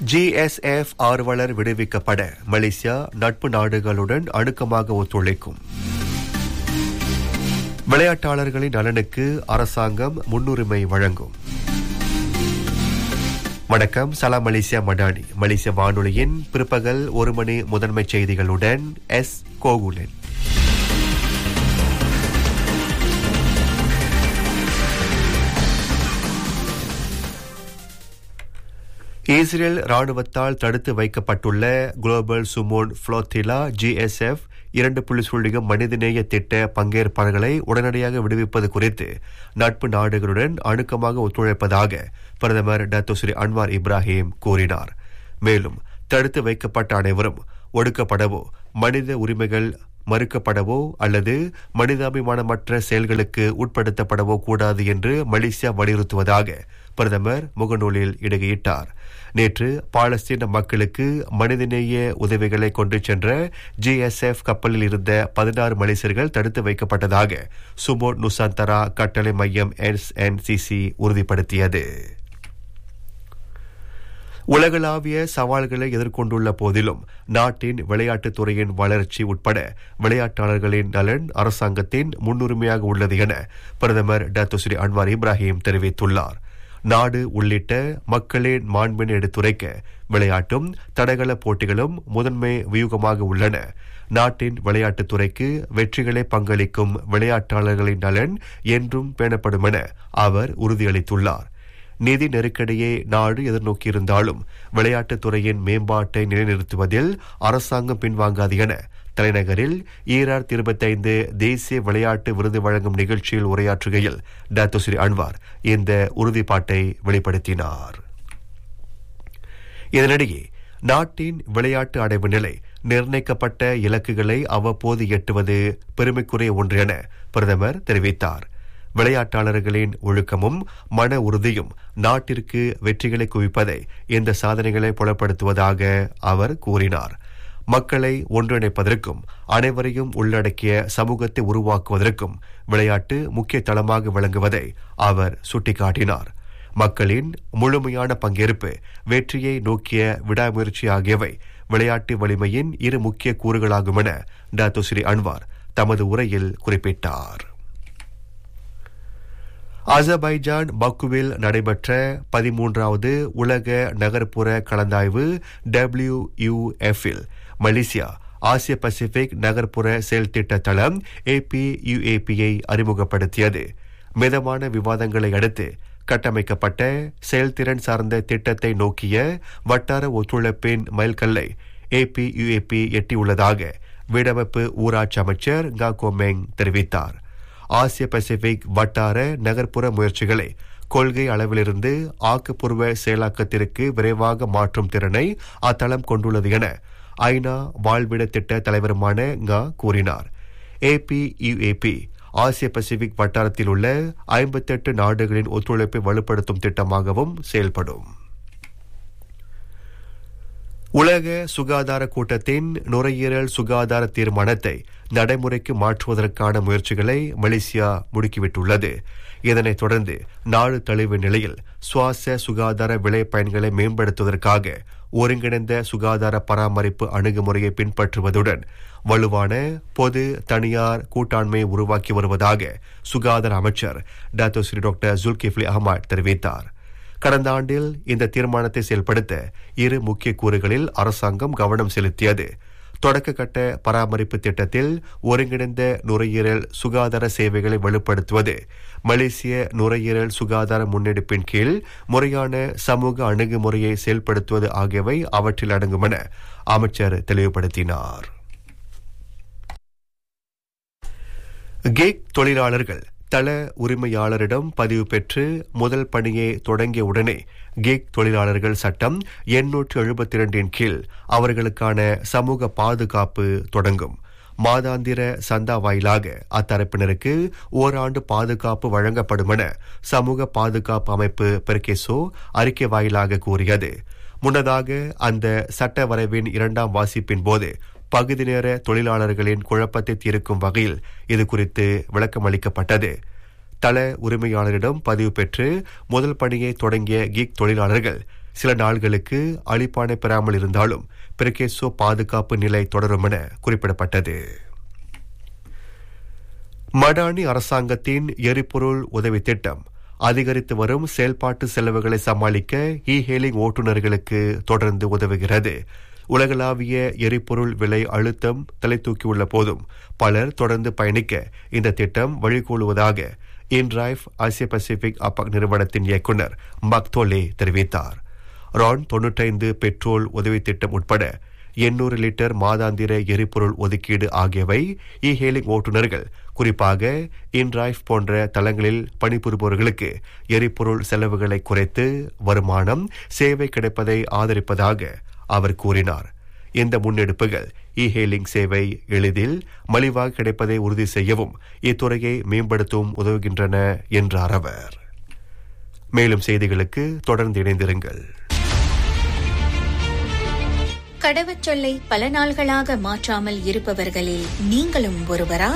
GSF ஆர்வலர் விடுவிக்கப்பட Malaysia நட்பு நாடுகளுடன் அணுக்கமாக ஒத்துழைக்கும் விளையாட்டாளர்களின் நலனுக்கு அரசாங்கம் முன்னுரிமை வழங்கும் வணக்கம் சலாம் மலேசியா மடானி மலேசிய வானொலியின் பிற்பகல் ஒரு மணி முதன்மை செய்திகளுடன் எஸ் கோகுலன் இஸ்ரேல் ராணுவத்தால் தடுத்து வைக்கப்பட்டுள்ள குளோபல் சுமோன் புளோத்திலா ஜிஎஸ்எஃப் இரண்டு புள்ளி சுழிகம் மனிதநேய திட்ட பங்கேற்பாளர்களை உடனடியாக விடுவிப்பது குறித்து நட்பு நாடுகளுடன் அணுக்கமாக ஒத்துழைப்பதாக பிரதமர் டத்தோஸ்ரீ அன்வார் இப்ராஹிம் கூறினார் மேலும் தடுத்து வைக்கப்பட்ட அனைவரும் ஒடுக்கப்படவோ மனித உரிமைகள் மறுக்கப்படவோ அல்லது மனிதாபிமானமற்ற செயல்களுக்கு உட்படுத்தப்படவோ கூடாது என்று மலேசியா வலியுறுத்துவதாக பிரதமர் முகநூலில் இடுகையிட்டார் நேற்று பாலஸ்தீன மக்களுக்கு மனிதநேய உதவிகளை கொண்டு சென்ற ஜிஎஸ்எஃப் கப்பலில் இருந்த பதினாறு மலேசியர்கள் தடுத்து வைக்கப்பட்டதாக சுமோ நுசாந்தரா கட்டளை மையம் எஸ்என்சிசி உறுதிப்படுத்தியது உலகளாவிய சவால்களை எதிர்கொண்டுள்ள போதிலும் நாட்டின் விளையாட்டுத் துறையின் வளர்ச்சி உட்பட விளையாட்டாளர்களின் நலன் அரசாங்கத்தின் முன்னுரிமையாக உள்ளது என பிரதமர் டத்துஸ்ரீ அன்வார் இப்ராஹிம் தெரிவித்துள்ளார் நாடு உள்ளிட்ட மக்களின் மாண்பினை எடுத்துரைக்க விளையாட்டும் தடகள போட்டிகளும் முதன்மை வியூகமாக உள்ளன நாட்டின் விளையாட்டுத் துறைக்கு வெற்றிகளை பங்களிக்கும் விளையாட்டாளர்களின் நலன் என்றும் பேணப்படும் என அவர் உறுதியளித்துள்ளார் நிதி நெருக்கடியை நாடு எதிர்நோக்கியிருந்தாலும் விளையாட்டுத் துறையின் மேம்பாட்டை நிலைநிறுத்துவதில் அரசாங்கம் பின்வாங்காது என தலைநகரில் ஈரார் இருபத்தைந்து தேசிய விளையாட்டு விருது வழங்கும் நிகழ்ச்சியில் உரையாற்றுகையில் டாக்டர் அன்வார் இந்த உறுதிப்பாட்டை வெளிப்படுத்தினார் இதனிடையே நாட்டின் விளையாட்டு அடைவு நிலை நிர்ணயிக்கப்பட்ட இலக்குகளை அவ்வப்போது எட்டுவது பெருமைக்குரிய ஒன்று என பிரதமர் தெரிவித்தார் விளையாட்டாளர்களின் ஒழுக்கமும் மன உறுதியும் நாட்டிற்கு வெற்றிகளை குவிப்பதை இந்த சாதனைகளை புலப்படுத்துவதாக அவர் கூறினார் மக்களை ஒன்றிணைப்பதற்கும் அனைவரையும் உள்ளடக்கிய சமூகத்தை உருவாக்குவதற்கும் விளையாட்டு முக்கிய தளமாக விளங்குவதை அவர் சுட்டிக்காட்டினார் மக்களின் முழுமையான பங்கேற்பு வெற்றியை நோக்கிய விடாமுயற்சி ஆகியவை விளையாட்டு வலிமையின் இரு முக்கிய கூறுகளாகும் என டாக்டர் ஸ்ரீ அன்வார் தமது உரையில் குறிப்பிட்டார் அசர்பைஜான் பக்குவில் நடைபெற்ற பதிமூன்றாவது உலக நகர்ப்புற கலந்தாய்வு டபிள்யூயூஎஃப்இல் மலேசியா ஆசிய பசிபிக் நகர்ப்புற செயல் திட்ட தளம் ஏபியுஏபியை அறிமுகப்படுத்தியது மிதமான விவாதங்களை அடுத்து கட்டமைக்கப்பட்ட செயல்திறன் சார்ந்த திட்டத்தை நோக்கிய வட்டார ஒத்துழைப்பின் மைல்கல்லை ஏபியுஏபி எட்டியுள்ளதாக வீடமைப்பு ஊராட்சி அமைச்சர் கா கோமெங் தெரிவித்தார் ஆசிய பசிபிக் வட்டார நகர்ப்புற முயற்சிகளை கொள்கை அளவிலிருந்து ஆக்கப்பூர்வ செயலாக்கத்திற்கு விரைவாக மாற்றும் திறனை அத்தளம் கொண்டுள்ளது என ஐநா வாழ்விட திட்ட தலைவருமான ங்கா கூறினார் ஏபியுஏபி ஆசிய பசிபிக் வட்டாரத்தில் உள்ள ஐம்பத்தெட்டு நாடுகளின் ஒத்துழைப்பை வலுப்படுத்தும் திட்டமாகவும் செயல்படும் உலக சுகாதார கூட்டத்தின் நுரையீரல் சுகாதார தீர்மானத்தை நடைமுறைக்கு மாற்றுவதற்கான முயற்சிகளை மலேசியா முடுக்கிவிட்டுள்ளது இதனைத் தொடர்ந்து நாடு தழுவிய நிலையில் சுவாச சுகாதார விலை பயன்களை மேம்படுத்துவதற்காக ஒருங்கிணைந்த சுகாதார பராமரிப்பு அணுகுமுறையை பின்பற்றுவதுடன் வலுவான பொது தனியார் கூட்டாண்மையை உருவாக்கி வருவதாக சுகாதார அமைச்சர் doctor Sri doctor Zulkifli Ahmad தெரிவித்தார் கடந்த ஆண்டில் இந்த தீர்மானத்தை செயல்படுத்த இரு முக்கிய கூறுகளில் அரசாங்கம் கவனம் செலுத்தியது தொடக்க கட்ட பராமரிப்பு திட்டத்தில் ஒருங்கிணைந்த நுரையீரல் சுகாதார சேவைகளை வலுப்படுத்துவது மலேசிய நுரையீரல் சுகாதார முன்னெடுப்பின் கீழ் முறையான சமூக அணுகுமுறையை செயல்படுத்துவது ஆகியவை அவற்றில் அடங்கும் என அமைச்சர் தெளிவுபடுத்தினார் கேக் தொழிலாளர்கள் தள உரிமையாளரிடம் பதிவு பெற்று முதல் பணியை தொடங்கிய உடனே கேக் தொழிலாளர்கள் சட்டம் எண்ணூற்று எழுபத்தி இரண்டின் கீழ் அவர்களுக்கான சமூக பாதுகாப்பு தொடங்கும் மாதாந்திர சந்தா வாயிலாக அத்தரப்பினருக்கு ஓராண்டு பாதுகாப்பு வழங்கப்படும் என சமூக பாதுகாப்பு அமைப்பு பெர்கேசோ அறிக்கை வாயிலாக கூறியது முன்னதாக அந்த சட்ட வரைவின் இரண்டாம் வாசிப்பின் போது பகுதி நேர தொழிலாளர்களின் குழப்பத்தை தீர்க்கும் வகையில் இது குறித்து விளக்கம் அளிக்கப்பட்டது தள உரிமையாளரிடம் பதிவு பெற்று முதல் பணியை தொடங்கிய கிக் தொழிலாளர்கள் சில நாள்களுக்கு அழிப்பானை பெறாமல் இருந்தாலும் பிரிகேசோ பாதுகாப்பு நிலை தொடரும் என குறிப்பிடப்பட்டது மடானி அரசாங்கத்தின் எரிபொருள் உதவி திட்டம் அதிகரித்து வரும் செயல்பாட்டு செலவுகளை சமாளிக்க இ ஹேலிங் ஓட்டுநர்களுக்கு தொடர்ந்து உதவுகிறது உலகளாவிய எரிபொருள் விலை அழுத்தம் தலை தூக்கியுள்ள போதும் பலர் தொடர்ந்து பயணிக்க இந்த திட்டம் வழிகோலுவதாக இன்ட்ரைவ் ஆசிய பசிபிக் அப்பாக் நிறுவனத்தின் இயக்குநர் மக்தோலே தெரிவித்தார் ரான் தொன்னூற்றைந்து பெட்ரோல் உதவி திட்டம் உட்பட எண்ணூறு லிட்டர் மாதாந்திர எரிபொருள் ஒதுக்கீடு ஆகியவை இ ஹேலிங் ஓட்டுநர்கள் குறிப்பாக இன்ட்ரைவ் போன்ற தளங்களில் பணிபுரிபவர்களுக்கு எரிபொருள் செலவுகளை குறைத்து வருமானம் சேவை கிடைப்பதை ஆதரிப்பதாக அவர் கூறினார் இந்த முன்னெடுப்புகள் இ ஹேலிங் சேவை எளிதில் மலிவாக கிடைப்பதை உறுதி செய்யவும் இத்துறையை மேம்படுத்தவும் உதவுகின்றன என்றார் அவர் மேலும் செய்திகளுக்கு தொடர்ந்து இணைந்திருங்கள் கடவுச்சொல்லை பல நாள்களாக மாற்றாமல் இருப்பவர்களில் நீங்களும் ஒருவரா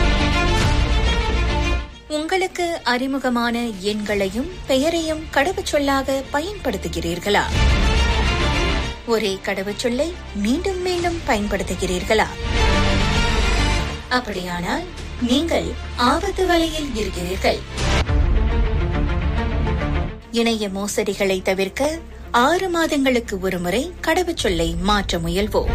உங்களுக்கு அறிமுகமான எண்களையும் பெயரையும் கடவுச்சொல்லாக பயன்படுத்துகிறீர்களா ஒரே கடவுச்சொல்லை மீண்டும் மீண்டும் பயன்படுத்துகிறீர்களா அப்படியானால் நீங்கள் ஆபத்து வலையில் இருக்கிறீர்கள் இணைய மோசடிகளை தவிர்க்க ஆறு மாதங்களுக்கு ஒருமுறை கடவுச்சொல்லை மாற்ற முயல்வோம்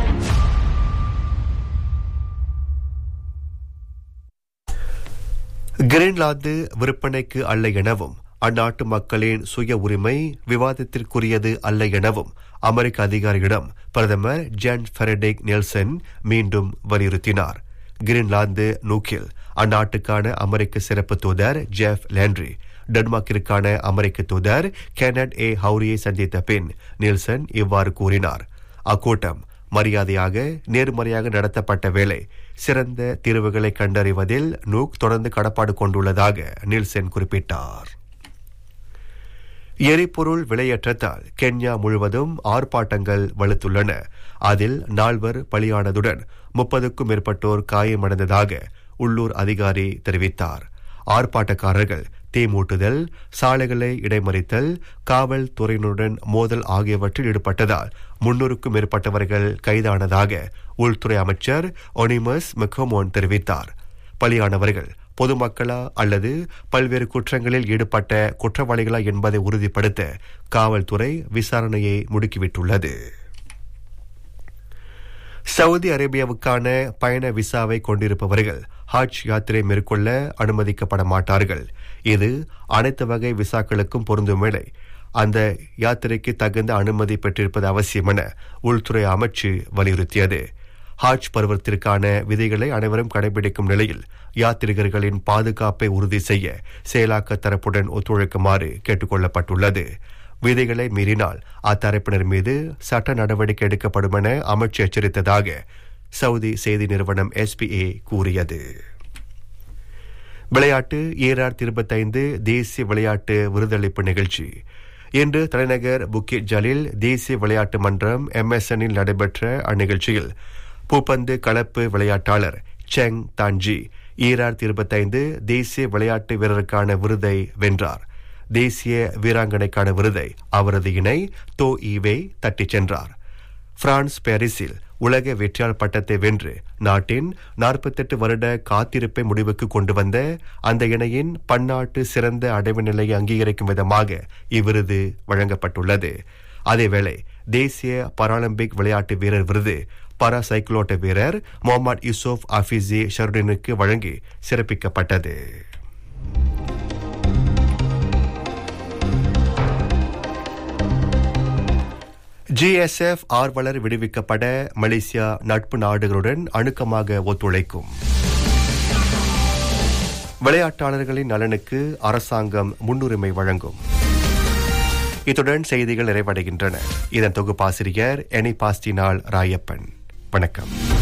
கிரீன்லாந்து விற்பனைக்கு அல்ல எனவும் அந்நாட்டு மக்களின் சுய உரிமை விவாதத்திற்குரியது அல்ல எனவும் அமெரிக்க அதிகாரியிடம் பிரதமர் ஜான் ஃபெரடிக் நெல்சன் மீண்டும் வலியுறுத்தினார் கிரீன்லாந்து நூக்கில் அந்நாட்டுக்கான அமெரிக்க சிறப்பு தூதர் ஜெஃப் லேண்ட்ரி டென்மார்க்கிற்கான அமெரிக்க தூதர் கெனட் ஏ ஹவுரியை சந்தித்த பின் நில்சன் இவ்வாறு கூறினார் அக்கூட்டம் மரியாதையாக நேர்மறையாக நடத்தப்பட்ட வேளை சிறந்த தீர்வுகளை கண்டறிவதில் நூக் தொடர்ந்து கடப்பாடு கொண்டுள்ளதாக நில்சன் குறிப்பிட்டார் எரிபொருள் விலையேற்றத்தால் கென்யா முழுவதும் ஆர்ப்பாட்டங்கள் வலுத்துள்ளன அதில் நால்வர் பலியானதுடன் முப்பதுக்கும் மேற்பட்டோர் காயமடைந்ததாக உள்ளூர் அதிகாரி தெரிவித்தார் ஆர்ப்பாட்டக்காரர்கள் தீமூட்டுதல் சாலைகளை இடைமறித்தல் காவல்துறையினருடன் மோதல் ஆகியவற்றில் ஈடுபட்டதால் முன்னூறுக்கும் மேற்பட்டவர்கள் கைதானதாக உள்துறை அமைச்சர் ஒனிமஸ் மெக்கோமோன் தெரிவித்தார் பலியானவர்கள் பொதுமக்களா அல்லது பல்வேறு குற்றங்களில் ஈடுபட்ட குற்றவாளிகளா என்பதை உறுதிப்படுத்த காவல்துறை விசாரணையை முடுக்கிவிட்டுள்ளது சவுதி அரேபியாவுக்கான பயண விசாவை கொண்டிருப்பவர்கள் ஹஜ் யாத்திரை மேற்கொள்ள அனுமதிக்கப்பட மாட்டார்கள் இது அனைத்து வகை விசாக்களுக்கும் பொருந்தும் வேளை அந்த யாத்திரைக்கு தகுந்த அனுமதி பெற்றிருப்பது அவசியம் என உள்துறை அமைச்சு வலியுறுத்தியது ஹாஜ் பருவத்திற்கான விதிகளை அனைவரும் கடைபிடிக்கும் நிலையில் யாத்ரிகர்களின் பாதுகாப்பை உறுதி செய்ய செயலாக்க தரப்புடன் ஒத்துழைக்குமாறு கேட்டுக் கொள்ளப்பட்டுள்ளது விதிகளை மீறினால் அத்தரப்பினர் மீது சட்ட நடவடிக்கை எடுக்கப்படும் என அமைச்சு எச்சரித்ததாக சவுதி செய்தி நிறுவனம் எஸ்பிஏ கூறியது விளையாட்டு ஏஆர் இருபத்தைந்து தேசிய விளையாட்டு விருதளிப்பு நிகழ்ச்சி இன்று தலைநகர் புக்கிட் ஜலில் தேசிய விளையாட்டு மன்றம் எம்எஸ்எனில் நடைபெற்ற அந்நிகழ்ச்சியில் பூப்பந்து கலப்பு விளையாட்டாளர் செங் தான்ஜி ஈரார் இருபத்தைந்து தேசிய விளையாட்டு வீரருக்கான விருதை வென்றார் தேசிய வீராங்கனைக்கான விருதை அவரது இணை தோ ஈவே தட்டிச் சென்றார் பிரான்ஸ் பாரிஸில் உலக வெற்றியாளர் பட்டத்தை வென்று நாட்டின் நாற்பத்தெட்டு வருட காத்திருப்பை முடிவுக்கு கொண்டு வந்த அந்த இணையின் பன்னாட்டு சிறந்த அடைவு நிலையை அங்கீகரிக்கும் விதமாக இவ்விருது வழங்கப்பட்டுள்ளது அதேவேளை தேசிய பாராலிம்பிக் விளையாட்டு வீரர் விருது பரா சைக்கிளோட்ட வீரர் முகமது யூசுப் அஃபிசி ஷர்டினுக்கு வழங்கி சிறப்பிக்கப்பட்டது ஜிஎஸ்எஃப் ஆர்வலர் விடுவிக்கப்பட மலேசியா நட்பு நாடுகளுடன் அணுக்கமாக ஒத்துழைக்கும் விளையாட்டாளர்களின் நலனுக்கு அரசாங்கம் முன்னுரிமை வழங்கும் இத்துடன் செய்திகள் நிறைவடைகின்றன இதன் தொகுப்பாசிரியர் எனி பாஸ்டினால் ராயப்பன் வணக்கம்